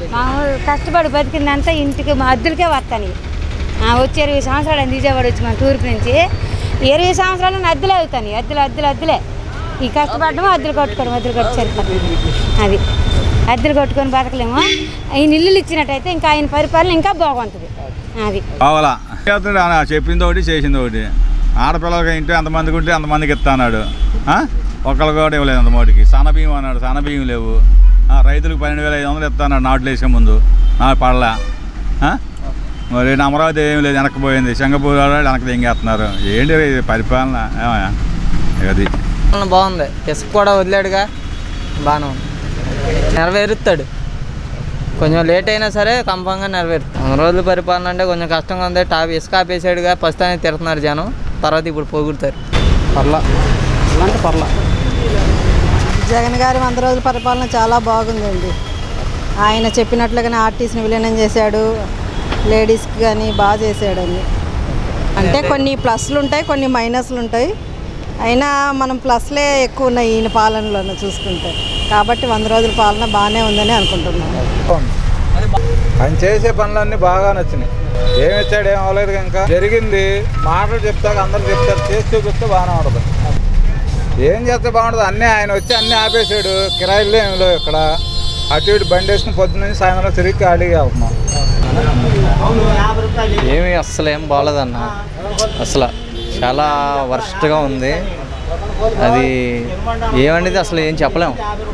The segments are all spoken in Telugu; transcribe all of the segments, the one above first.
మామూలు కష్టపడి బతికిందంతా ఇంటికి మా అద్దెలకే వస్తాను వచ్చి ఇరవై సంవత్సరాలు అయింది విజయవాడ వచ్చి మన తూర్పు నుంచి ఇరవై సంవత్సరాలు నా అద్దెలే అవుతాను అద్దెలు అద్దెలు అద్దెలే ఈ కష్టపడము అద్దెలు కట్టుకోవడం అద్దెలు కట్టి సరిపోతుంది అది అద్దెలు కట్టుకొని బతకలేము ఆయన ఇల్లులు ఇచ్చినట్టయితే ఇంకా ఆయన పరిపాలన ఇంకా బాగుంటుంది అది కావాలా చేస్తున్నాడు ఆయన చెప్పింది ఒకటి చేసింది ఒకటి ఆడపిల్లలకి ఇంటి ఎంతమందికి ఉంటే అంతమందికి ఇస్తాన్నాడు ఒకళ్ళు కూడా ఇవ్వలేదు అంత మోటికి సన్నబియ్యం అన్నాడు సన్నబియ్యం లేవు ఆ, రైతులకు పన్నెండు వేల ఐదు వందలు ఇస్తాన్నాడు నాట్లు వేసే ముందు నా పడలే ఆ? మరి ఈయన అమరావతి ఏం లేదు వెనక్కిపోయింది సింగపూర్ వాళ్ళు వెనక్కి తెంగేస్తున్నారు ఏంటి ఇది పరిపాలన ఏమయ్యా అది పాలన బాగుంది ఇసుక కూడా వదిలాడుగా బాగానే ఉంది నెరవేరుస్తాడు కొంచెం లేట్ అయినా సరే కంపంగా నెరవేరుతాడు వంద రోజుల పరిపాలన అంటే కొంచెం కష్టంగా ఉంది టాప్ ఇసుక ఆపేసాడుగా ప్రస్తుతానికి తిడుతున్నారు జనం తర్వాత ఇప్పుడు పోగొడతారు పర్లా అంటే పర్లా జగన్ గారి వంద రోజుల పరిపాలన చాలా బాగుందండి ఆయన చెప్పినట్లుగానే ఆర్టీసీని విలీనం చేశాడు లేడీస్కి కానీ బాగా చేశాడని అంటే కొన్ని ప్లస్లు ఉంటాయి కొన్ని మైనస్లు ఉంటాయి అయినా మనం ప్లస్లే ఎక్కువ ఉన్నాయి ఈయన పాలనలో చూసుకుంటే కాబట్టి వంద రోజుల పాలన బాగానే ఉందని అనుకుంటున్నాను ఆయన చేసే పనులన్నీ బాగా నచ్చినాయి ఏమి ఇచ్చాడు ఏం అవ్వలేదు ఇంకా జరిగింది మాటలు చెప్తాక అందరూ చెప్తారు చేసి చూపిస్తే బాగానే ఉంటుంది ఏం చేస్తే బాగుంటుంది అన్నీ ఆయన వచ్చి అన్నీ ఆపేసాడు కిరాయిలు ఏమి లేవు ఇక్కడ అటు ఇటు బండి వేసుకుని పొద్దున్న నుంచి సాయంత్రం తిరిగి ఖాళీగా వెళ్తున్నాం ఏమి అస్సలు ఏం బాగోలేదన్న అసలు చాలా వర్స్ట్గా ఉంది అది ఏమనేది అసలు ఏం చెప్పలేము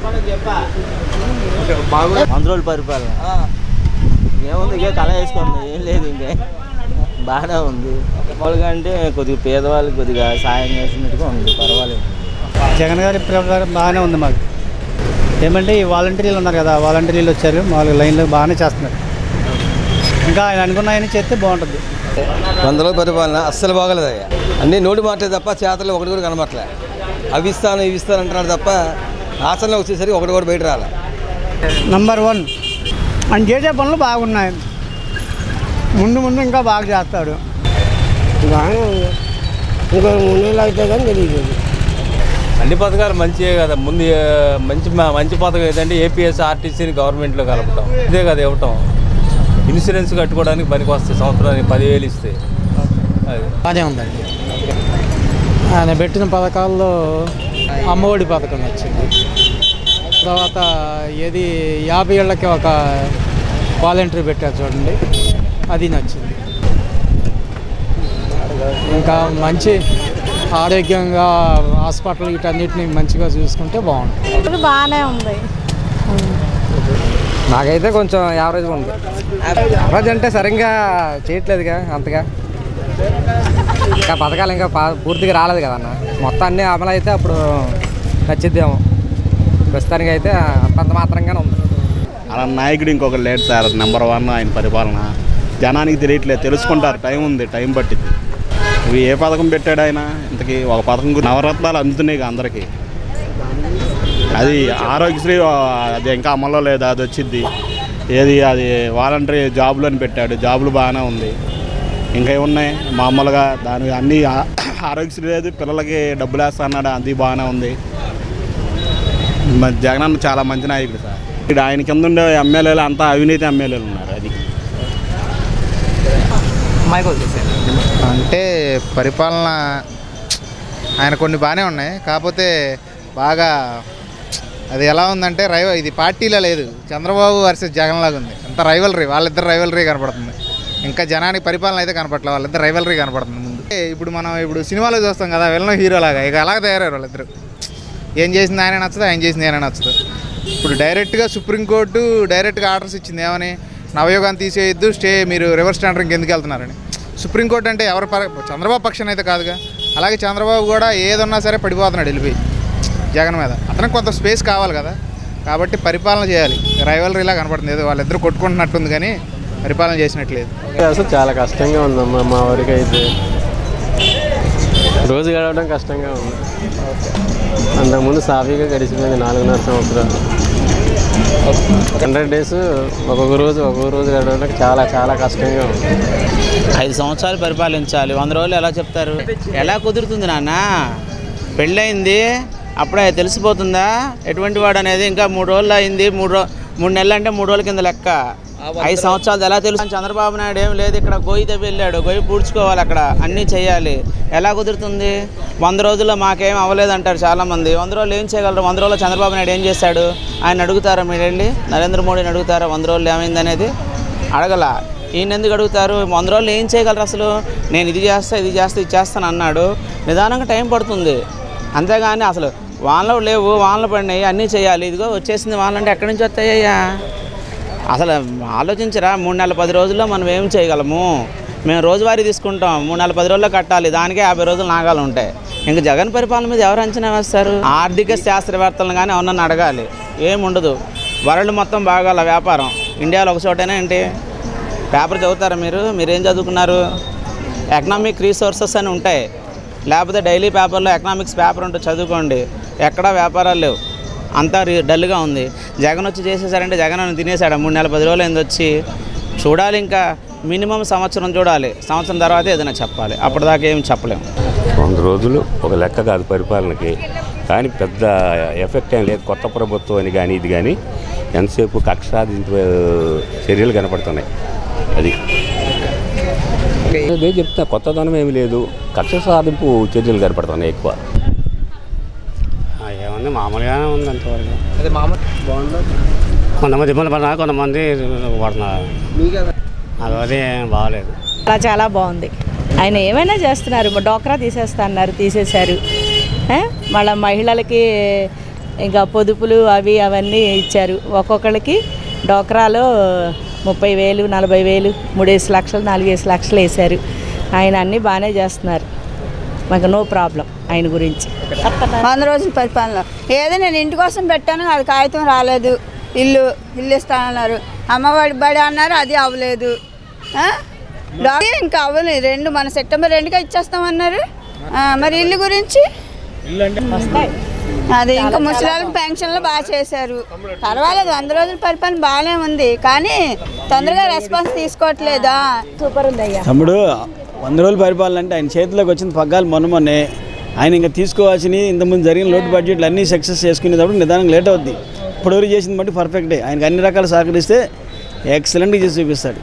వంద రోజుల పరిపాలన ఏముంది ఇక కళ వేసుకుంది ఏం లేదు ఇంకా బాగానే ఉంది మామూలుగా అంటే కొద్దిగా పేదవాళ్ళకి కొద్దిగా సాయం చేసినట్టుగా ఉంది పర్వాలేదు జగన్ గారి ప్రకారం బాగానే ఉంది మాకు ఏమంటే ఈ వాలంటీర్లు ఉన్నారు కదా వాలంటీర్లు వచ్చారు మామూలుగా లైన్లో బాగానే చేస్తున్నారు ఇంకా ఆయన అనుకున్న ఆయన చేస్తే బాగుంటుంది వందలో పరిపాలన అస్సలు బాగలేదు అయ్యా అన్నీ నోటి మాటలే తప్ప చేతలు ఒకటి కూడా కనబట్లే అవి ఇస్తాను ఇవి ఇస్తాను అంటున్నాడు తప్ప ఆచరణలో వచ్చేసరికి ఒకటి కూడా బయట రాలే నంబర్ వన్ ఆయన చేసే పనులు బాగున్నాయి ముందు ముందు ఇంకా బాగా చేస్తాడు బాగానే ఉంది ఇంకో మూడు నెలలు అయితే కానీ తెలియదు అన్ని పథకాలు మంచివే కదా ముందు ఏ, మంచి మ- మంచి పథకం ఏదంటే ఏపీఎస్ ఆర్టీసీని గవర్నమెంట్లో కలపటం ఇదే కదా ఇవ్వటం ఇన్సూరెన్స్ కట్టుకోవడానికి పనికి వస్తాయి సంవత్సరానికి పదివేలు ఇస్తే అది బాగానే ఉందండి ఆయన పెట్టిన పథకాల్లో అమ్మఒడి పథకం వచ్చింది తర్వాత ఏది యాభై ఏళ్ళకి ఒక వాలంటరీ పెట్టారు చూడండి అది నచ్చింది ఇంకా మంచి ఆరోగ్యంగా హాస్పిటల్ వీటన్నిటిని మంచిగా చూసుకుంటే బాగుంటుంది బాగానే ఉంది నాకైతే కొంచెం యావరేజ్ ఉంది యావరేజ్ అంటే సరిగ్గా చేయట్లేదుగా అంతగా ఇంకా పథకాలు ఇంకా పా- పూర్తిగా రాలేదు కదన్న మొత్తం అన్నీ అమలు అయితే అప్పుడు నచ్చిద్దేమో ప్రస్తుతానికి అయితే అంతంత మాత్రంగానే ఉంది అలా నాయకుడు ఇంకొకరు లేడు సార్ నెంబర్ వన్ ఆయన పరిపాలన జనానికి తెలియట్లేదు తెలుసుకుంటారు టైం ఉంది టైం పట్టింది ఇవి ఏ పథకం పెట్టాడు ఆయన ఇంతకీ ఒక పథకం గురించి నవరత్నాలు అందుతున్నాయి ఇక అందరికీ అది ఆరోగ్యశ్రీ ఆ, అది ఇంకా అమల్లో లేదు అది వచ్చింది ఏది అది వాలంటరీ జాబులు అని పెట్టాడు జాబులు బాగానే ఉంది ఇంకా ఏమున్నాయి మామూలుగా దాని అన్ని ఆ- ఆరోగ్యశ్రీ లేదు పిల్లలకి డబ్బులు వేస్తా అన్నాడు అది బాగానే ఉంది మరి జగన్ అన్న చాలా మంచి నాయకుడు సార్ ఇక్కడ ఆయన కింద ఉండే ఎమ్మెల్యేలు అంతా అవినీతి ఎమ్మెల్యేలు ఉన్నారు అది అంటే పరిపాలన ఆయన కొన్ని బాగానే ఉన్నాయి కాకపోతే బాగా అది ఎలా ఉందంటే రైవ ఇది పార్టీలో లేదు చంద్రబాబు వర్సెస్ జగన్ లాగా ఉంది అంత రైవలరీ వాళ్ళిద్దరు రైవలరీ కనపడుతుంది ఇంకా జనానికి పరిపాలన అయితే కనపడలేదు వాళ్ళిద్దరు రైవలరీ కనపడుతుంది ముందు ఏ, ఇప్పుడు మనం ఇప్పుడు సినిమాలో చూస్తాం కదా వెళ్ళిన హీరో లాగా ఇక అలాగ తయారయ్యారు వాళ్ళిద్దరు ఏం చేసింది ఆయన నచ్చదు ఆయన చేసింది ఆయన నచ్చదు ఇప్పుడు డైరెక్ట్గా సుప్రీంకోర్టు డైరెక్ట్గా ఆర్డర్స్ ఇచ్చింది ఏమని నవయోగాన్ని తీసేయద్దు స్టే మీరు రివర్స్ టెండరింగ్ ఎందుకు వెళ్తున్నారని సుప్రీంకోర్టు అంటే ఎవరి పర చంద్రబాబు పక్షాన అయితే కాదుగా అలాగే చంద్రబాబు కూడా ఏదన్నా సరే పడిపోతున్నాడు వెళ్ళిపోయి జగన్ మీద అతనికి కొంత స్పేస్ కావాలి కదా కాబట్టి పరిపాలన చేయాలి రైవలరీలా కనపడుతుంది ఏదో వాళ్ళిద్దరు కొట్టుకుంటున్నట్టుంది కానీ పరిపాలన చేసినట్లేదు అసలు చాలా కష్టంగా ఉందమ్మా మా వరకు అయితే రోజు గడవడం కష్టంగా ఉంది అంతకుముందు సాఫీగా గడిచిపోయింది నాలుగున్నర సంవత్సరాలు హండ్రెడ్ డేస్ ఒక్కొక్క రోజు ఒక్కొక్క రోజు గడవడానికి చాలా చాలా కష్టంగా ఉంది ఐదు సంవత్సరాలు పరిపాలించాలి వంద రోజులు ఎలా చెప్తారు ఎలా కుదురుతుంది నాన్న పెళ్ళయింది అప్పుడే తెలిసిపోతుందా ఎటువంటి వాడు అనేది ఇంకా మూడు రోజులు అయింది మూడు రో మూడు నెలలు అంటే మూడు రోజుల కింద లెక్క ఐదు సంవత్సరాలు ఎలా తెలుసు చంద్రబాబు నాయుడు ఏం లేదు ఇక్కడ గొయ్యి తవ్వి వెళ్ళాడు గొయ్యి పూడ్చుకోవాలి అక్కడ అన్నీ చేయాలి ఎలా కుదురుతుంది వంద రోజుల్లో మాకేం అవ్వలేదు అంటారు చాలామంది వంద రోజులు ఏం చేయగలరు వంద రోజుల్లో చంద్రబాబు నాయుడు ఏం చేశాడు ఆయన అడుగుతారా మీరు వెళ్ళి నరేంద్ర మోడీని అడుగుతారా వంద రోజులు ఏమైంది అనేది అడగల ఈయన ఎందుకు అడుగుతారు వంద రోజులు ఏం చేయగలరు అసలు నేను ఇది చేస్తా ఇది చేస్తా ఇది చేస్తాను అన్నాడు నిదానంగా టైం పడుతుంది అంతేగాని అసలు వానలు లేవు వానలు పడినాయి అన్నీ చేయాలి ఇదిగో వచ్చేసింది వానలు అంటే ఎక్కడి నుంచి వస్తాయ్యా అసలు ఆలోచించరా మూడు నెలల పది రోజుల్లో మనం ఏం చేయగలము మేము రోజువారీ తీసుకుంటాం మూడు నెలల పది రోజుల్లో కట్టాలి దానికే యాభై రోజులు నాగాలు ఉంటాయి ఇంకా జగన్ పరిపాలన మీద ఎవరు అంచనా వేస్తారు ఆర్థిక శాస్త్రవేత్తలను కానీ ఎవరన్నా అడగాలి ఏముండదు వరల్డ్ మొత్తం బాగాల వ్యాపారం ఇండియాలో ఒక చోటేనా ఏంటి పేపర్ చదువుతారా మీరు మీరు ఏం చదువుకున్నారు ఎకనామిక్ రీసోర్సెస్ అని ఉంటాయి లేకపోతే డైలీ పేపర్లో ఎకనామిక్స్ పేపర్ ఉంటుంది చదువుకోండి ఎక్కడా వ్యాపారాలు లేవు అంతా రి- డల్గా ఉంది జగన్ వచ్చి చేసేసారంటే జగన్ అని తినేసాడు మూడు నెలల పది రోజులు ఏంది వచ్చి చూడాలి ఇంకా మినిమం సంవత్సరం చూడాలి సంవత్సరం తర్వాత ఏదైనా చెప్పాలి అప్పటిదాకా ఏం చెప్పలేము వంద రోజులు ఒక లెక్క కాదు పరిపాలనకి కానీ పెద్ద ఎఫెక్ట్ ఏం లేదు కొత్త ప్రభుత్వం అని కానీ ఇది కానీ ఎంతసేపు కక్ష సాధించే చర్యలు కనపడుతున్నాయి అది అదే చెప్తా కొత్తదనం ఏమి లేదు కక్ష సాధింపు చర్యలు కనపడుతున్నాయి ఎక్కువ ఏముంది మామూలుగానే ఉంది అంతవరకు అదే మామూలు బాగుందా కొంతమంది ఇబ్బంది పడుతున్నారు కొంతమంది పడుతున్నారు అదొకటి ఏం బాగాలేదు అలా చాలా బాగుంది ఆయన ఏమైనా చేస్తున్నారు డోక్రా తీసేస్తా అన్నారు తీసేశారు ఆ? మళ్ళా మహిళలకి ఇంకా పొదుపులు అవి అవన్నీ ఇచ్చారు ఒక్కొక్కరికి డోక్రాలో ముప్పై వేలు నలభై వేలు మూడేసి లక్షలు నాలుగేసి లక్షలు వేశారు ఆయన అన్నీ బాగానే చేస్తున్నారు మాకు నో ప్రాబ్లం ఆయన గురించి వంద రోజుల పరిపాలన ఏదో నేను ఇంటి కోసం పెట్టాను అది కాగితం రాలేదు ఇల్లు ఇల్లు ఇస్తానన్నారు అమ్మఒడి బడి అన్నారు అది అవ్వలేదు ఆ? డాక్టర్ ఇంకా అవ్వలేదు రెండు మన సెప్టెంబర్ రెండుగా ఇచ్చేస్తామన్నారు ఆ, మరి ఇల్లు గురించి అది ఇంకా ముసలాళ్ళకి పెన్షన్లు బాగా చేశారు పర్వాలేదు వంద రోజుల పరిపాలన బాగానే ఉంది కానీ తొందరగా రెస్పాన్స్ తీసుకోవట్లేదా సూపర్ ఉంది అయ్యా తమ్ముడు వంద రోజుల పరిపాలన అంటే ఆయన చేతిలోకి వచ్చిన పగ్గాలు మొన్న మొన్నే ఆయన ఇంకా తీసుకోవాల్సినవి ఇంతకుముందు జరిగిన లోటు బడ్జెట్లు అన్నీ సక్సెస్ చేసుకునేటప్పుడు నిదానం లేట్ అవుద్ది ఇప్పటివరకు చేసింది బట్టి పర్ఫెక్టే ఆయనకి అన్ని రకాలు సహకరిస్తే ఎక్సలెంట్గా చేసి చూపిస్తాడు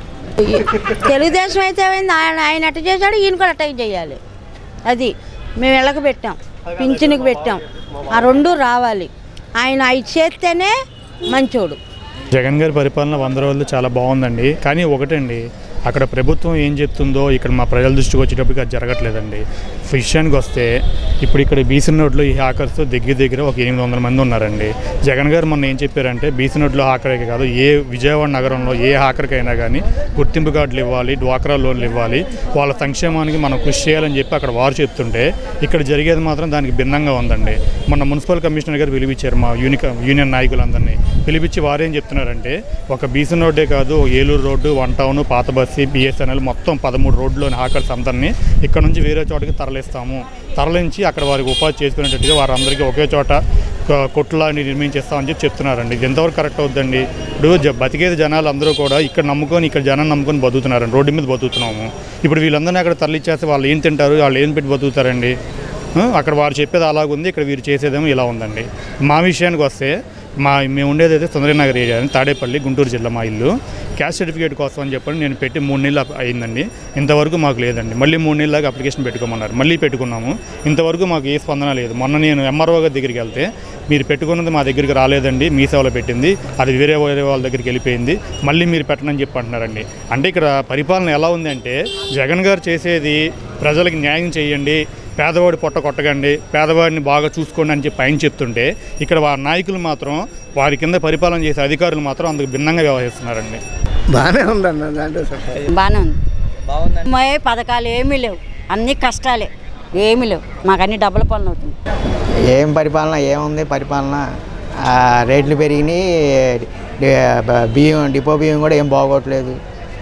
తెలుగుదేశం అయితే ఏమైంది ఆయన ఆయన అట్ట చేశాడు ఈయన కూడా అట్ట చేయాలి అది మేము ఇళ్ళకి పెట్టాం పింఛన్కి పెట్టాం ఆ రెండు రావాలి ఆయన అవి చేస్తేనే మంచోడు జగన్ గారి పరిపాలన వంద రోజులు చాలా బాగుందండి కానీ ఒకటండి అక్కడ ప్రభుత్వం ఏం చెప్తుందో ఇక్కడ మా ప్రజల దృష్టికి వచ్చేటప్పటికి అది జరగట్లేదండి విషయానికి వస్తే ఇప్పుడు ఇక్కడ బీసీ నోట్లో ఈ హ్యాకర్స్ దగ్గర దగ్గర ఒక ఎనిమిది వందల మంది ఉన్నారండి జగన్ గారు మొన్న ఏం చెప్పారంటే బీసీ నోట్లో హ్యాకర్కి కాదు ఏ విజయవాడ నగరంలో ఏ హ్యాకర్కైనా కానీ గుర్తింపు కార్డులు ఇవ్వాలి డ్వాక్రా లోన్లు ఇవ్వాలి వాళ్ళ సంక్షేమానికి మనం కృషి చేయాలని చెప్పి అక్కడ వారు చెప్తుంటే ఇక్కడ జరిగేది మాత్రం దానికి భిన్నంగా ఉందండి మొన్న మున్సిపల్ కమిషనర్ గారు పిలిపించారు మా యూనిక యూనియన్ నాయకులందరినీ పిలిపించి వారేం చెప్తున్నారంటే ఒక బీసీ రోడ్డే కాదు ఏలూరు రోడ్డు వన్ టౌన్ పాత బస్సి బిఎస్ఎన్ఎల్ మొత్తం పదమూడు రోడ్లోని హాకర్స్ అందరినీ ఇక్కడ నుంచి వేరే చోటకి తరలిస్తాము తరలించి అక్కడ వారికి ఉపాధి చేసుకునేటట్టుగా వారందరికీ ఒకే చోట కొ- కొట్లాని నిర్మించేస్తామని చెప్పి చెప్తున్నారండి ఇది ఎంతవరకు కరెక్ట్ అవుద్దండి ఇప్పుడు జ- బతికేది జనాలు అందరూ కూడా ఇక్కడ నమ్ముకొని ఇక్కడ జనాన్ని నమ్ముకొని బతుకుతున్నారండి రోడ్డు మీద బతుకుతున్నాము ఇప్పుడు వీళ్ళందరినీ అక్కడ తరలిచ్చేస్తే వాళ్ళు ఏం తింటారు వాళ్ళు ఏం పెట్టి బతుకుతారండి ఆ, అక్కడ వారు చెప్పేది అలాగుంది ఇక్కడ వీరు చేసేదేమో ఇలా ఉందండి మా విషయానికి వస్తే మా మేము ఉండేది అయితే సుందరనగర్ ఏరియా అని తాడేపల్లి గుంటూరు జిల్లా మా ఇల్లు క్యాస్ట్ సర్టిఫికేట్ కోసం అని చెప్పని నేను పెట్టి మూడు నెలలు అప్- అయిందండి ఇంతవరకు మాకు లేదండి మళ్ళీ మూడు నెలలకు అప్లికేషన్ పెట్టుకోమన్నారు మళ్ళీ పెట్టుకున్నాము ఇంతవరకు మాకు ఏ స్పందన లేదు మొన్న నేను ఎంఆర్ఓ గారి దగ్గరికి వెళ్తే మీరు పెట్టుకున్నది మా దగ్గరికి రాలేదండి మీ సేవలో పెట్టింది అది వేరే వేరే వాళ్ళ దగ్గరికి వెళ్ళిపోయింది మళ్ళీ మీరు పెట్టనని చెప్పి అంటున్నారండి అంటే ఇక్కడ పరిపాలన ఎలా ఉంది అంటే జగన్ గారు చేసేది ప్రజలకు న్యాయం చేయండి పేదవాడి పొట్ట కొట్టకండి పేదవాడిని బాగా చూసుకోండి అని చెప్పి ఆయన చెప్తుంటే ఇక్కడ వారి నాయకులు మాత్రం వారి కింద పరిపాలన చేసే అధికారులు మాత్రం అందుకు భిన్నంగా వ్యవహరిస్తున్నారండి బాగానే ఉందన్న దాంట్లో బాగానే ఉంది బాగుందండి మా పథకాలు ఏమీ లేవు అన్ని కష్టాలే ఏమీ లేవు మాకు అన్ని డబ్బుల పనులు అవుతుంది ఏం పరిపాలన ఏముంది పరిపాలన ఆ, రేట్లు పెరిగినాయి డి- బ- బియ్యం డిపో బియ్యం కూడా ఏం బాగోట్లేదు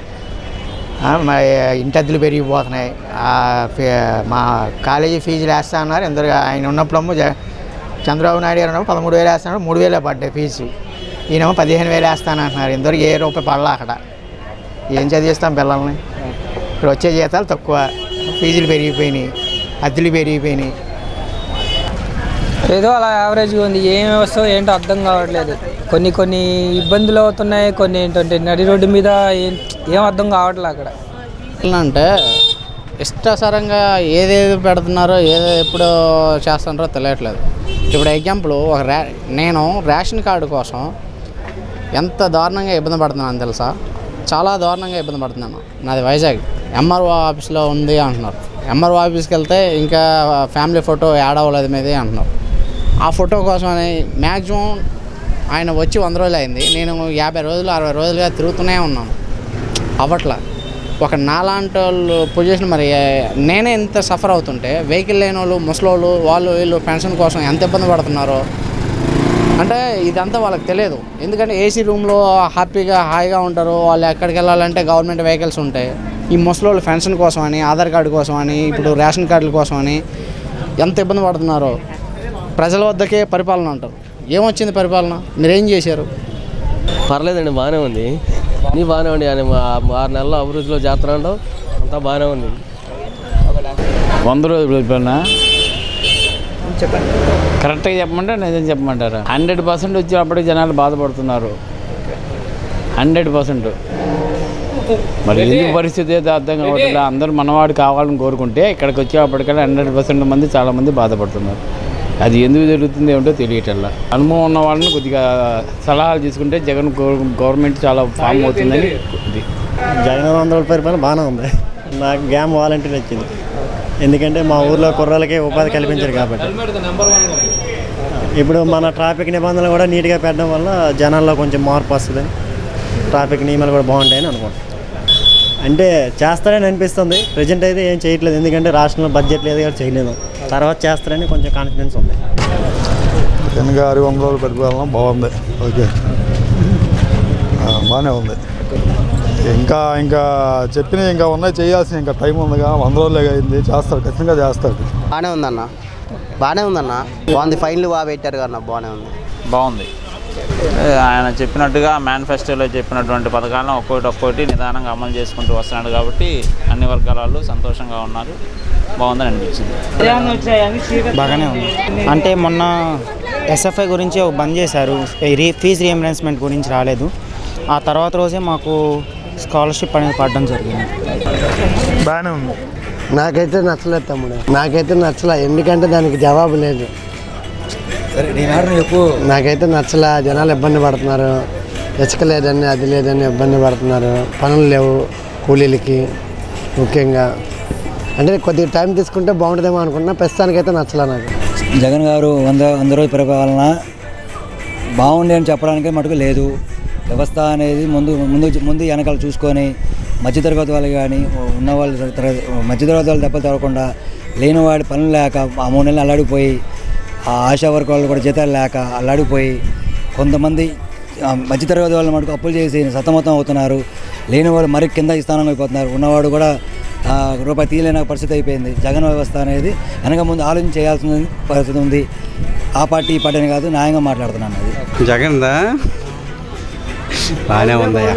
ఆ, మరి ఇంటద్దులు పెరిగిపోతున్నాయి ఆ, ఫీ- మా కాలేజీ ఫీజులు వేస్తా అన్నారు ఎందరు ఆయన ఉన్నప్పుడేమో జ చంద్రబాబు నాయుడు గారు ఉన్నప్పుడు పదమూడు వేలు వేస్తున్నారు మూడు వేలే పడ్డాయి ఫీజు ఈయనేమో పదిహేను వేలు వేస్తానంటున్నారు ఇందరికి ఏ రూపాయి పడలా అక్కడ ఏం చదివిస్తాం పిల్లల్ని ఇక్కడ వచ్చే జీతాలు తక్కువ ఫీజులు పెరిగిపోయినాయి అద్దెలు పెరిగిపోయినాయి ఏదో అలా యావరేజ్గా ఉంది ఏం వస్తుందో ఏంటో అర్థం కావట్లేదు కొన్ని కొన్ని ఇబ్బందులు అవుతున్నాయి కొన్ని ఏంటంటే నడి రోడ్డు మీద ఏం ఏం అర్థం కావట్లేదు అక్కడ ఎట్లా అంటే ఇష్టసరంగా ఏదేది పెడుతున్నారో ఏదో ఎప్పుడు చేస్తున్నారో తెలియట్లేదు ఇప్పుడు ఎగ్జాంపుల్ ఒక రా నేను రేషన్ కార్డు కోసం ఎంత దారుణంగా ఇబ్బంది పడుతున్నాను తెలుసా చాలా దారుణంగా ఇబ్బంది పడుతున్నాను నాది వైజాగ్ ఎంఆర్ఓ ఆఫీస్లో ఉంది అంటున్నారు ఎంఆర్ఓ ఆఫీస్కి వెళ్తే ఇంకా ఫ్యామిలీ ఫోటో యాడ్ అవ్వలేదు మీదే అంటున్నారు ఆ ఫోటో కోసమని మ్యాక్సిమం ఆయన వచ్చి వంద రోజులు అయింది నేను యాభై రోజులు అరవై రోజులుగా తిరుగుతూనే ఉన్నాను అవ్వట్లా ఒక నాలాంటి వాళ్ళు పొజిషన్ మరి నేనే ఇంత సఫర్ అవుతుంటే వెహికల్ లేని వాళ్ళు ముసలోళ్ళు వాళ్ళు వీళ్ళు పెన్షన్ కోసం ఎంత ఇబ్బంది పడుతున్నారో అంటే ఇదంతా వాళ్ళకి తెలియదు ఎందుకంటే ఏసీ రూమ్లో హ్యాపీగా హాయిగా ఉంటారు వాళ్ళు ఎక్కడికి వెళ్ళాలంటే గవర్నమెంట్ వెహికల్స్ ఉంటాయి ఈ ముసలోళ్ళు పెన్షన్ కోసం అని ఆధార్ కార్డు కోసం అని ఇప్పుడు రేషన్ కార్డుల కోసం అని ఎంత ఇబ్బంది పడుతున్నారో ప్రజల వద్దకే పరిపాలన అంటారు ఏమొచ్చింది పరిపాలన మీరేం చేశారు పర్లేదండి బాగానే ఉంది అన్నీ బాగానే ఉంది ఆయన మా- ఆరు నెలల్లో అభివృద్ధిలో చేస్తున్నా ఉండవు అంతా బాగానే ఉంది వంద రోజులు పరిపాలన కరెక్ట్గా చెప్పమంటే నిజం చెప్పమంటారా హండ్రెడ్ పర్సెంట్ వచ్చేటప్పటికి జనాలు బాధపడుతున్నారు హండ్రెడ్ పర్సెంట్ మరి ఎందుకు పరిస్థితి ఏదో అర్థం కావట్లేదు అందరూ మనవాడు కావాలని కోరుకుంటే ఇక్కడికి వచ్చేటప్పటికల్లా హండ్రెడ్ పర్సెంట్ మంది చాలా మంది బాధపడుతున్నారు అది ఎందుకు జరుగుతుంది ఏమిటో తెలియటల్లా అనుభవం ఉన్న వాళ్ళని కొద్దిగా సలహాలు తీసుకుంటే జగన్ గవ- గవర్నమెంట్ చాలా ఫామ్ అవుతుందని ఇది జగన్ వంద రోజుల పరిపాలన బాగానే ఉంది నాకు గ్యామ్ వాలంటీర్ వచ్చింది ఎందుకంటే మా ఊర్లో కుర్రాలకి ఉపాధి కల్పించారు కాబట్టి ఇప్పుడు మన ట్రాఫిక్ నిబంధనలు కూడా నీట్గా పెట్టడం వల్ల జనాల్లో కొంచెం మార్పు వస్తుంది ట్రాఫిక్ నియమాలు కూడా బాగుంటాయని అనుకుంటున్నాను అంటే చేస్తారని అనిపిస్తుంది ప్రజెంట్ అయితే ఏం చేయట్లేదు ఎందుకంటే రాష్ట్రంలో బడ్జెట్ లేదు కాబట్టి చేయలేదు తర్వాత చేస్తారని కొంచెం కాన్ఫిడెన్స్ ఉంది జగన్ గారి వంద రోజుల పరిపాలన బాగుంది ఓకే ఆ, బాగానే ఉంది ఇంకా ఇంకా చెప్పినవి ఇంకా ఉన్నాయి చేయాల్సిన ఇంకా టైం ఉందిగా వంద రోజులే అయింది చేస్తాడు ఖచ్చితంగా చేస్తాడు బాగానే ఉందన్న బాగానే ఉందన్న బాగుంది ఫైన్లు బాగా పెట్టారు కన్నా బాగానే ఉంది బాగుంది ఆయన చెప్పినట్టుగా మేనిఫెస్టోలో చెప్పినటువంటి పథకాలను ఒక్కొక్కటి ఒక్కొక్కటి నిదానంగా అమలు చేసుకుంటూ వస్తున్నాడు కాబట్టి అన్ని వర్గాల వాళ్ళు సంతోషంగా ఉన్నారు బాగుందని అనిపించింది బాగానే ఉంది అంటే మొన్న ఎస్ఎఫ్ఐ గురించి ఒక బంద్ చేశారు ఈ రీ ఫీజు రీఎంబర్స్మెంట్ గురించి రాలేదు ఆ తర్వాత రోజే మాకు స్కాలర్షిప్ అనేది పడడం జరిగింది బాగానే ఉంది నాకైతే నచ్చలేదు తమ్ముడు నాకైతే నచ్చలే ఎందుకంటే దానికి జవాబు లేదు చెప్పు నాకైతే నచ్చలే జనాలు ఇబ్బంది పడుతున్నారు ఇసుక లేదని అది లేదని ఇబ్బంది పడుతున్నారు పనులు లేవు కూలీలకి ముఖ్యంగా అంటే కొద్దిగా టైం తీసుకుంటే బాగుంటుందేమో అనుకున్నా ప్రస్తుతానికైతే నచ్చలే నాకు జగన్ గారు వంద వంద రోజుల పరిపాలన బాగుంది అని చెప్పడానికి మటుకు లేదు వ్యవస్థ అనేది ముందు ముందు ముందు వెనకాల చూసుకొని మధ్యతరగతి వాళ్ళు కానీ ఉన్న వాళ్ళు తర- మధ్యతరగతి వాళ్ళు దెబ్బలు తగ్గకుండా లేని వాడి పనులు లేక ఆ మూడు నెలలు అల్లాడిపోయి ఆ ఆశా వర్గ వాళ్ళు కూడా జీతాలు లేక అల్లాడిపోయి కొంతమంది ఆ, మధ్యతరగతి వాళ్ళు మటుకు అప్పులు చేసి సతమతం అవుతున్నారు లేని వాళ్ళు మరి కింద స్థానంలో అయిపోతున్నారు ఉన్నవాడు కూడా ఆ, రూపాయి తీయలేని పరిస్థితి అయిపోయింది జగన్ వ్యవస్థ అనేది వెనక ముందు ఆలోచన చేయాల్సిన పరిస్థితి ఉంది ఆ పార్టీ ఈ పార్టీ అని కాదు న్యాయంగా మాట్లాడుతున్నాను అది జగన్దా బాగానే ఉందయ్యా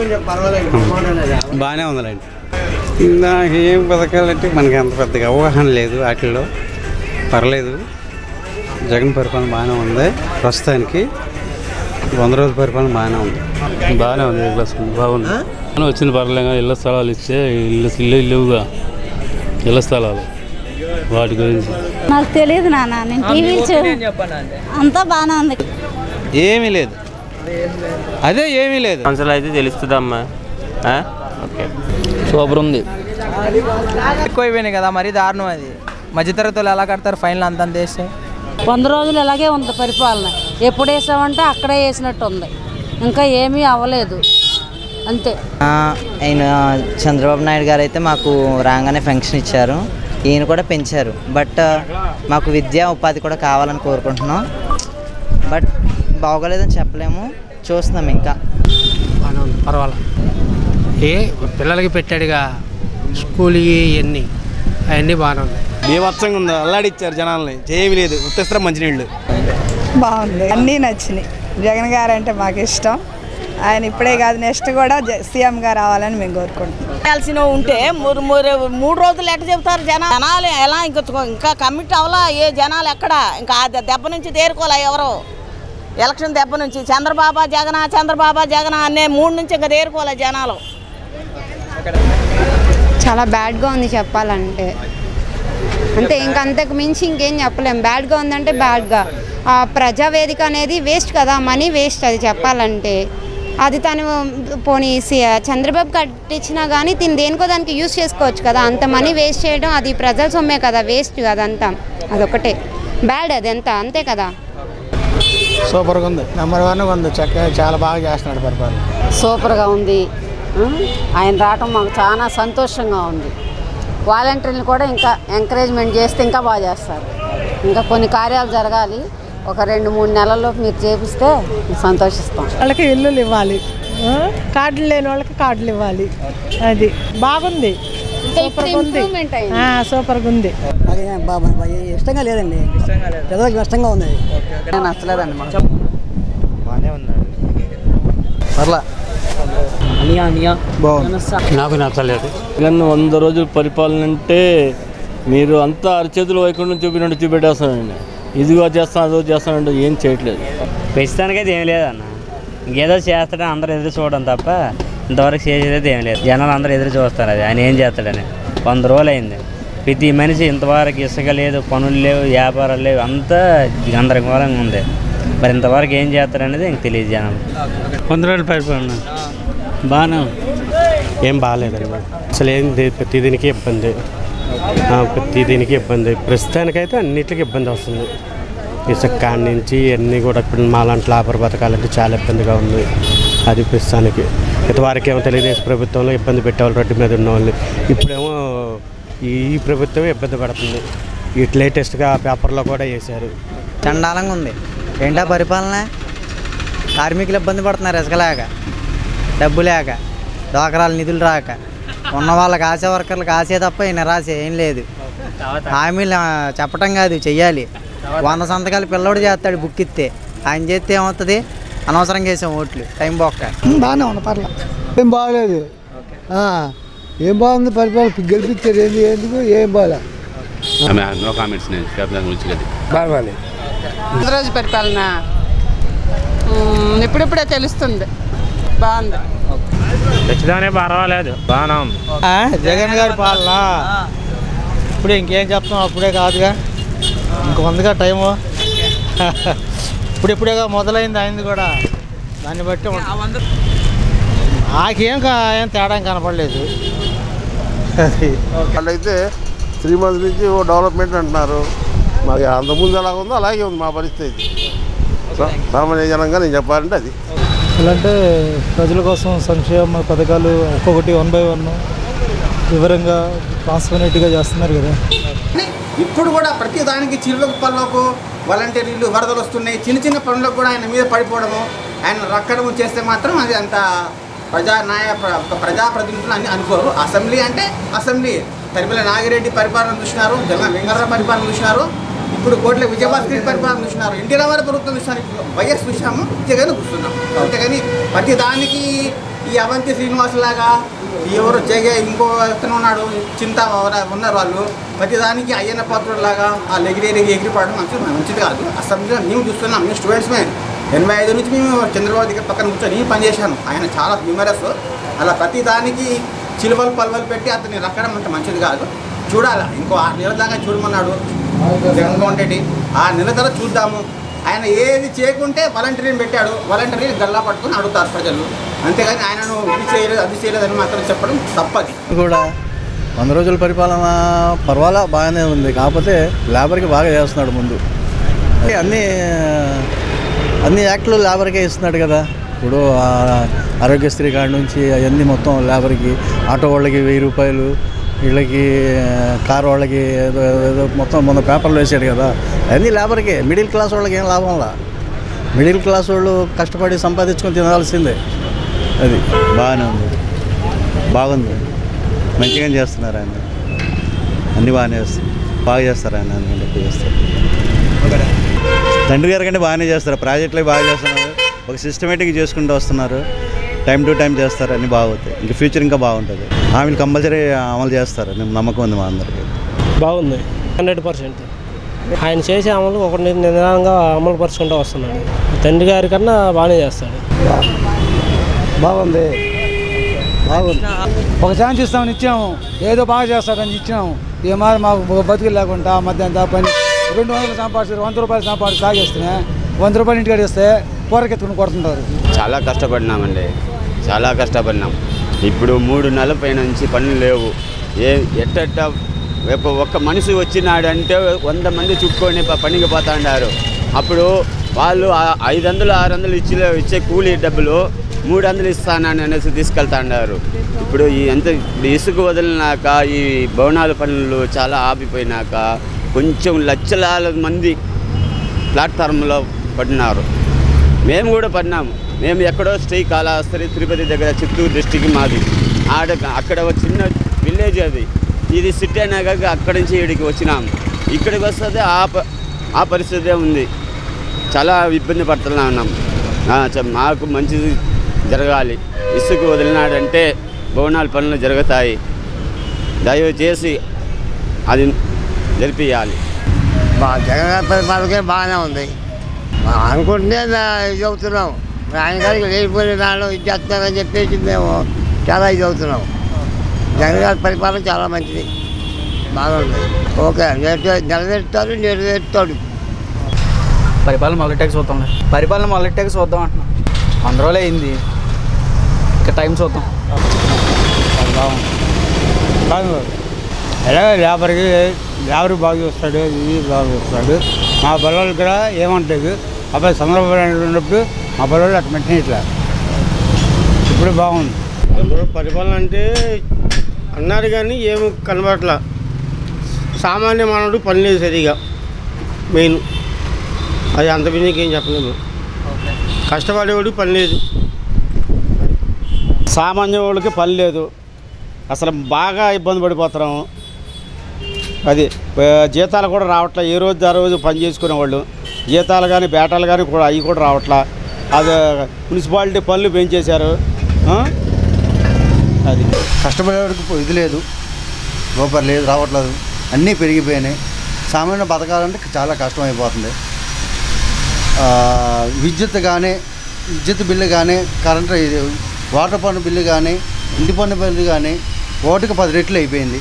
బాగానే ఉందండి నాకు ఏం పథకాలంటే మనకి అంత పెద్దగా అవగాహన లేదు వాటిల్లో పర్లేదు జగన్ పరిపాలన బాగానే ఉంది ప్రస్తుతానికి వంద రోజుల పరిపాలన బాగానే ఉంది బాగానే ఉంది ఇళ్ళ స్థలం బాగుంది బాగానే వచ్చింది పర్లేగా ఇళ్ళ స్థలాలు ఇస్తే ఇల్లు ఇల్లు లేవుగా ఇళ్ళ స్థలాలు వాటి గురించి నాకు తెలియదు నాన్న నేను టీవీ అంతా బాగానే ఉంది ఏమీ లేదు అదే ఏమీ లేదు కౌన్సిల్ అయితే తెలుస్తుందమ్మా ఆ? ఓకే సూపర్ ఉంది ఎక్కువైపోయినాయి కదా మరీ దారుణం అది మధ్యతరగతి వాళ్ళు ఎలా కడతారు ఫైనల్ అంత అంత వేస్తే వంద రోజులు ఇలాగే ఉంది పరిపాలన ఎప్పుడు వేసామంటే అక్కడే వేసినట్టు ఉంది ఇంకా ఏమీ అవ్వలేదు అంతే ఆ, ఆయన చంద్రబాబు నాయుడు గారు అయితే మాకు రాగానే ఫంక్షన్ ఇచ్చారు ఈయన కూడా పెంచారు బట్ మాకు విద్యా ఉపాధి కూడా కావాలని కోరుకుంటున్నాం బట్ బాగోలేదని చెప్పలేము చూస్తున్నాం ఇంకా పర్వాలేదు ఏ పిల్లలకి పెట్టాడుగా స్కూల్కి ఇవన్నీ అవన్నీ బాగానే ఉన్నాయి బీభత్సంగా ఉంది అల్లాడిచ్చారు జనాల్ని చేయవి లేదు ఉత్తేస్తారు మంచినీళ్ళు బాగుంది అన్నీ నచ్చినాయి జగన్ గారు అంటే మాకు ఇష్టం ఆయన ఇప్పుడే కాదు నెక్స్ట్ కూడా జ- సీఎం గారు రావాలని మేము కోరుకుంటున్నాం చేయాల్సిన ఉంటే మూడు మూడు మూడు రోజులు ఎట్ట చెబుతారు జనాలు జనాలు ఎలా ఇంకా ఇంకా కమిట్ అవ్వలా ఏ జనాలు ఎక్కడ ఇంకా ఆ దె- దెబ్బ నుంచి తేరుకోలే ఎవరు ఎలక్షన్ దెబ్బ నుంచి చంద్రబాబు జగన్ చంద్రబాబు జగన్ అనే మూడు నుంచి ఇంకా తేరుకోలే జనాలు చాలా బ్యాడ్గా ఉంది చెప్పాలంటే అంతే ఇంక అంతకు మించి ఇంకేం చెప్పలేం బ్యాడ్గా ఉందంటే బ్యాడ్గా ఆ ప్రజావేదిక అనేది వేస్ట్ కదా మనీ వేస్ట్ అది చెప్పాలంటే అది తను పోనీ సి- చంద్రబాబు కట్టించినా కానీ తిని దేనికో దానికి యూజ్ చేసుకోవచ్చు కదా అంత మనీ వేస్ట్ చేయడం అది ప్రజల సొమ్మే కదా వేస్ట్ అదంతా అదొకటే బ్యాడ్ అది ఎంత అంతే కదా సూపర్గా ఉంది నెంబర్ వన్ ఉంది చక్కగా చాలా బాగా చేస్తున్నాడు పరిపాలన సూపర్గా ఉంది ఆ? ఆయన రావటం మాకు చాలా సంతోషంగా ఉంది వాలంటీర్లు కూడా ఇంకా ఎంకరేజ్మెంట్ చేస్తే ఇంకా బాగా చేస్తారు ఇంకా కొన్ని కార్యాలు జరగాలి ఒక రెండు మూడు నెలల్లో మీరు చేపిస్తే సంతోషిస్తాం వాళ్ళకి ఇల్లులు ఇవ్వాలి ఆ? కార్డులు లేని వాళ్ళకి కార్డులు ఇవ్వాలి అది బాగుంది సూపర్గా ఉంది improvement అయింది. ఆ, సూపర్గా ఉంది అది బాబా ఇష్టంగా లేదండి ప్రజలకు నష్టంగా ఉంది నచ్చలేదండి బాగానే ఉన్నాడు పర్లా అనియా అనియా నాకు నచ్చలేదు జగన్ వంద రోజుల పరిపాలన అంటే మీరు అంతా అరచేతులు వైకుంఠం చూపినట్టు చూపెట్టేస్తానండి ఇదిగో చేస్తాను అదో చేస్తానంటే ఏం చేయట్లేదు ప్రస్తుతానికైతే ఏం లేదన్న ఇంకేదో చేస్తాడని అందరూ ఎదురు చూడడం తప్ప ఇంతవరకు చేసేది ఏం లేదు జనాలు అందరూ ఎదురు చూస్తారు అది ఆయన ఏం చేస్తాడని వంద రోజులు అయింది ప్రతి మనిషి ఇంతవరకు ఇసుక లేదు పనులు లేవు వ్యాపారాలు లేవు అంతా గందరగోళంగా ఉంది మరి ఇంతవరకు ఏం చేస్తారనేది ఇంక తెలియదు జనం వంద రోజుల పరిపాలన బాగానే ఉంది. ఏం బాగాలేదండి అసలు ఏం ది- ప్రతి దీనికి ఇబ్బంది ఆ, ప్రతి దీనికి ఇబ్బంది ప్రస్తుతానికైతే అన్నిటికీ ఇబ్బంది వస్తుంది ఇసుక కాడి నుంచి అన్నీ కూడా ఇప్పుడు మాలాంటి లాభర్ బతకాలంటే చాలా ఇబ్బందిగా ఉంది అది ప్రస్తుతానికి ఇంతవరకు ఏమో తెలుగుదేశం ప్రభుత్వంలో ఇబ్బంది పెట్టేవాళ్ళు రెడ్డి మీద ఉన్న వాళ్ళని ఇప్పుడేమో ఈ ప్రభుత్వం ఇబ్బంది పడుతుంది ఈ లేటెస్ట్గా పేపర్లో కూడా వేశారు చండాలంగా ఉంది ఏంటా పరిపాలన కార్మికులు ఇబ్బంది పడుతున్నారు ఇసుక లేక డబ్బు లేక డోకరాల నిధులు రాక ఉన్న వాళ్ళకి ఆశా వర్కర్లకు ఆశే తప్ప ఈ నిరాశ ఏం లేదు హామీలు ఆ, చెప్పటం కాదు చెయ్యాలి వంద సంతకాలు పిల్లోడు చేస్తాడు బుక్ ఇస్తే ఆయన చేస్తే ఏమవుతుంది అనవసరంగా వేసాం ఓట్లు టైం బొక్క బాగానే ఉంది పర్లా ఏం బాగలేదు ఆ, ఏం బాగుంది పరిపాలన గెలిపించారు ఏంది ఎందుకు ఏం బాగా నో కామెంట్స్ నేను దాని గురించి కదా బాగాలి రోజు పరిపాలన మ్మ్, ఇప్పుడిప్పుడే తెలుస్తుంది బాగుంది ఖచ్చితంగానే పర్వాలేదు బాగానే ఉంది జగన్ గారి పాలన ఇప్పుడే ఇంకేం చెప్తాం అప్పుడే కాదుగా ఇంక ఉందిగా టైము ఇప్పుడు ఇప్పుడేగా మొదలైంది అయింది కూడా దాన్ని బట్టి ఉంటుంది. నాకేం కా- ఏం తేడా ఏం కనపడలేదు అది వాళ్ళైతే త్రీ మంత్స్ నుంచి ఓ డెవలప్మెంట్ అంటున్నారు మాకు అంతకుముందు ఎలా ఉందో అలాగే ఉంది మా పరిస్థితి సా- సామాన్య జనంగా నేను చెప్పాలంటే అది ఎలా అంటే ప్రజల కోసం సంక్షేమ పథకాలు ఒక్కొక్కటి వన్ బై వన్ వివరంగా ట్రాన్స్పరెంట్గా చేస్తున్నారు కదా ఇప్పుడు కూడా ప్రతి దానికి చిరులకు పనులకు వాలంటీర్లు వరదలు వస్తున్నాయి చిన్న చిన్న పనులకు కూడా ఆయన మీద పడిపోవడము ఆయన రక్కడము చేస్తే మాత్రం అది అంత ప్రజా నాయ ప్ర- ప్రజాప్రతినిధులు అని అనుకోరు అసెంబ్లీ అంటే అసెంబ్లీ తరిమిల నాగిరెడ్డి పరిపాలన చూసినారు జగన్ వెంకటరావు పరిపాలన చూసినారు ఇప్పుడు కోట్ల విజయభాస్కర్ రెడ్డి పరిపాలన చూసినారు ఎన్టీ రామారావు ప్రభుత్వం చూసినారు ఇప్పుడు వైఎస్ చూసాము జగన్ కూర్చున్నాం అంతేగాని ప్రతి దానికి ఈ అవంతి శ్రీనివాసులాగా ఎవరు జగే ఇంకో అతను ఉన్నాడు చింత ఎవర- ఉన్నారు వాళ్ళు ప్రతిదానికి అయ్యన్న పాత్రులాగా ఆ ఎగిరి ఎగిరిపడడం మంచిది మంచిది కాదు అసెంబ్లీలో మేము చూస్తున్నాం మేము స్టూడెంట్స్మే ఎనభై ఐదు నుంచి మేము చంద్రబాబు దగ్గర పక్కన కూర్చొని నేను పనిచేశాను ఆయన చాలా హ్యూమరస్ అలా ప్రతి దానికి చిలువలు పలువలు పెట్టి అతన్ని రక్కడం అంత మంచిది కాదు చూడాలి ఇంకో ఆరు నెలల దాకా చూడమన్నాడు జగన్మోహన్ రెడ్డి ఆ నెల తర్వాత చూద్దాము ఆయన ఏది చేయకుంటే వాలంటీర్ని పెట్టాడు వాలంటీర్ గల్లా పట్టుకొని అడుగుతారు ప్రజలు అంతేగాని ఆయనను ఇది చేయలేదు అది చేయలేదు అని మాత్రం చెప్పడం తప్పది కూడా వంద రోజుల పరిపాలన పర్వాలా బాగానే ఉంది కాకపోతే లేబర్కి బాగా చేస్తున్నాడు ముందు అన్నీ అన్ని యాక్ట్లు లేబర్కే ఇస్తున్నాడు కదా ఇప్పుడు ఆ ఆరోగ్యశ్రీ కాడి నుంచి అవన్నీ మొత్తం లేబర్కి ఆటో వాళ్ళకి వెయ్యి రూపాయలు వీళ్ళకి కార్ వాళ్ళకి ఏదో ఏదో మొత్తం మొన్న పేపర్లో వేసాడు కదా అన్నీ లేబర్కే మిడిల్ క్లాస్ వాళ్ళకి ఏం లాభంలా మిడిల్ క్లాస్ వాళ్ళు కష్టపడి సంపాదించుకొని తినాల్సిందే అది బాగానే ఉంది బాగుంది మంచిగా చేస్తున్నారు ఆయన అన్నీ బాగానే చేస్తారు బాగా చేస్తారు ఆయన అన్ని ఎక్కువ చేస్తారు తండ్రి గారి కంటే బాగానే చేస్తారు ప్రాజెక్టులు బాగా చేస్తున్నారు ఒక సిస్టమేటిక్ చేసుకుంటూ వస్తున్నారు టైం టు టైం చేస్తారు అన్నీ బాగుతాయి ఇంకా ఫ్యూచర్ ఇంకా బాగుంటుంది హామీలు కంపల్సరీ అమలు చేస్తారు నేను నమ్మకం ఉంది మా అందరికీ బాగుంది హండ్రెడ్ పర్సెంట్ ఆయన చేసే అమలు ఒక నిదానంగా అమలు పరుచుకుంటూ వస్తున్నాడు తండ్రి గారి కన్నా బాగానే చేస్తాడు బాగుంది బాగుంది ఒక ఛాన్స్ ఇస్తామని ఇచ్చాము ఏదో బాగా చేస్తాడని ఇచ్చాము ఏ మారి మాకు బతుకులు లేకుండా మధ్యాహ్నం పని రెండు వందలు సంపాదిస్తారు వంద రూపాయలు సంపాదించి తాగేస్తే వంద రూపాయలు ఇంటికాడ ఇస్తే కూరకెత్తుకుని కొడుతుంటారు చాలా కష్టపడినామండి చాలా కష్టపడినాం ఇప్పుడు మూడు నెలల పైన నుంచి పనులు లేవు ఏ ఎట్టెట్ట రేపు ఒక్క మనిషి వచ్చినాడంటే వంద మంది చుట్టుకొని ప- పనికి పోతాండారు అప్పుడు వాళ్ళు ఆ- ఐదు వందలు ఆరు వందలు ఇచ్చి ఇచ్చే కూలీ డబ్బులు మూడు వందలు ఇస్తానని అనేసి తీసుకెళ్తాండారు ఇప్పుడు ఈ ఎంత ఇప్పుడు ఇసుక వదిలినాక ఈ భవనాల పనులు చాలా ఆపిపోయినాక కొంచెం లక్షలాల మంది ప్లాట్ఫామ్లో పడినారు మేము కూడా పడినాము మేము ఎక్కడో శ్రీ కాళహస్తి తిరుపతి దగ్గర చిత్తూరు డిస్టిక్ మాది ఆడ అక్కడ ఒక చిన్న విలేజ్ అది ఇది సిటీ అయినాక అక్కడి నుంచి ఇక్కడికి వచ్చినాము ఇక్కడికి వస్తే ఆ ప- ఆ పరిస్థితే ఉంది చాలా ఇబ్బంది పడుతున్నా ఉన్నాం ఆ, చ- మాకు మంచిది జరగాలి ఇసుక వదిలినాడంటే భవనాల పనులు జరుగుతాయి దయచేసి అది జరిపియాలి మా జగన్ గారి పరిపాలనకే బాగానే ఉంది మా అనుకుంటే నా- ఇది అవుతున్నాం ఆయన గారికి లేనిపోయిన దానిలో ఇది చేస్తున్నారని చెప్పేసి మేము చాలా ఇది అవుతున్నాం జగన్ గారి పరిపాలన చాలా మంచిది బాగుంది ఓకే నెరవే- నెరవేరుతాడు నెరవేరుతాడు పరిపాలన మొదలెట్టాక చూద్దాం పరిపాలన మొదలెట్టాక చూద్దాం అంటున్నాం వంద రోజులు అయింది ఇంకా టైం చూద్దాం బాగుంది ఎలా లేబర్కి లేబర్ బాగా చూస్తాడు ఇది బాగా చూస్తాడు మా పిల్లలు కూడా ఏమంటలేదు అబ్బాయి చంద్రబాబు నాయుడు ఉన్నప్పుడు మా పిల్లలు అట్లా మెట్టిన ఇట్లా ఇప్పుడు బాగుంది అందులో పరిపాలన అంటే అన్నారు కానీ ఏమి కనబడట్లా సామాన్య మానవుడు పని లేదు సరిగా మెయిన్ అది అంత బిజీకి ఏం చెప్పలేము కష్టపడేవాడు పని లేదు సామాన్య వాళ్ళకి పని లేదు అసలు బాగా ఇబ్బంది పడిపోతున్నాము అది ఆ, జీతాలు కూడా రావట్లే ఏ రోజు ఆ రోజు పని చేసుకునే వాళ్ళు జీతాలు కానీ బేటాలు కానీ కూడా అవి కూడా రావట్లా అది మున్సిపాలిటీ పనులు పెంచేశారు ఆ? అది కష్టపడేవాడికి ఇప్పుడు ఇది లేదు రూపాయి లేదు రావట్లేదు అన్నీ పెరిగిపోయినాయి సామాన్య బతకాలంటే చాలా కష్టం అయిపోతుంది ఆ, విద్యుత్ కానీ విద్యుత్ బిల్లు కానీ కరెంటు ఇది వాటర్ పన్ను బిల్లు కానీ ఇంటి పన్ను బిల్లు కానీ ఓటుకి పది రెట్లు అయిపోయింది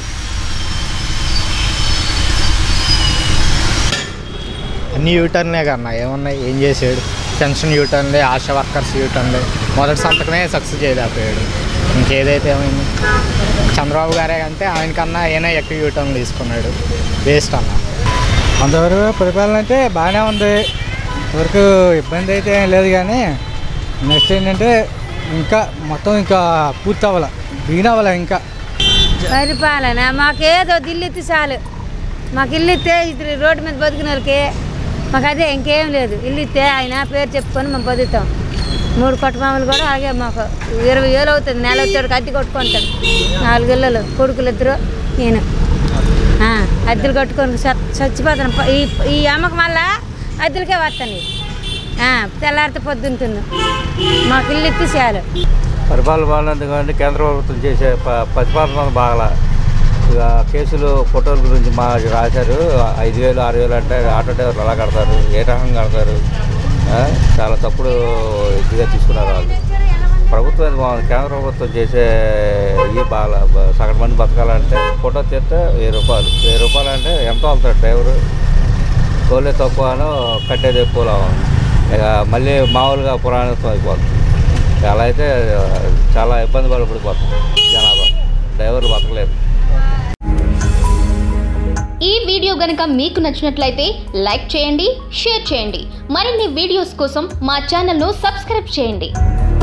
అన్ని యూటర్న్లే కన్నా ఏమన్నా ఏం చేసాడు పెన్షన్ యూటర్న్లే ఆశా వర్కర్స్ యూటర్న్లే మొదటి సంతకమే సక్సెస్ చేయలేకపోయాడు ఇంకేదైతే ఏమైంది చంద్రబాబు గారే అంటే ఆయనకన్నా ఏమైనా ఎక్కువ యూటర్న్ తీసుకున్నాడు వేస్ట్ అన్న అంతవరకు పరిపాలన అంటే బాగానే ఉంది వరకు ఇబ్బంది అయితే ఏం లేదు కానీ నెక్స్ట్ ఏంటంటే ఇంకా మొత్తం ఇంకా పూర్తి అవ్వాలి బిగిన్ అవ్వాలి ఇంకా పరిపాలన మాకేదో ఇల్లు ఇస్తే చాలు మాకు ఇల్లు ఇస్తే ఇద్దరు రోడ్డు మీద బతికిన వాళ్ళకి మాకు అదే ఇంకేం లేదు ఇల్లు ఇస్తే ఆయన పేరు చెప్పుకొని మేము బతుకుతాం మూడు కొట్టమామలు కూడా అలాగే మాకు ఇరవై వేలు అవుతుంది నెల వచ్చాడు అద్దె కొట్టుకుంటాడు నాలుగు ఇళ్ళలు కొడుకులు ఇద్దరు నేను ఆ, అద్దెలు కట్టుకొని చ- చచ్చిపోతాను ప- ఈ ఈ అమ్మకం వల్ల అద్దెలకే వస్తాను తెల్లారితే పొద్దుంటుంది మాకు ఇల్లు ఇస్తే చాలు పరిపాలన బాగాలేదు కానీ కేంద్ర ప్రభుత్వం చేసే ప- ప్రతిపాదన బాగా ఇక కేసులు ఫోటోల గురించి మా రాశారు ఐదు వేలు ఆరు వేలు అంటే ఆటో డ్రైవర్లు ఎలా కడతారు ఏ రకంగా కడతారు ఆ, చాలా తప్పుడు ఇదిగా తీసుకున్నారు వాళ్ళు ప్రభుత్వం ఇది బాగుంది కేంద్ర ప్రభుత్వం చేసే ఇవి బాగా బ- సగం మంది బతకాలంటే ఫోటో తీస్తే వెయ్యి రూపాయలు వెయ్యి రూపాయలు అంటే ఎంత అవుతాడు డ్రైవరు తోలే తక్కువనో కట్టేది ఎక్కువలో ఇక మళ్ళీ మామూలుగా పురాణత్వం అయిపోతుంది అలా అయితే చాలా ఇబ్బంది పడిపోతుంది జనాభా డ్రైవర్లు బతకలేరు ఈ వీడియో గనక మీకు నచ్చినట్లయితే లైక్ చేయండి షేర్ చేయండి మరిన్ని వీడియోస్ కోసం మా ఛానల్ను సబ్స్క్రైబ్ చేయండి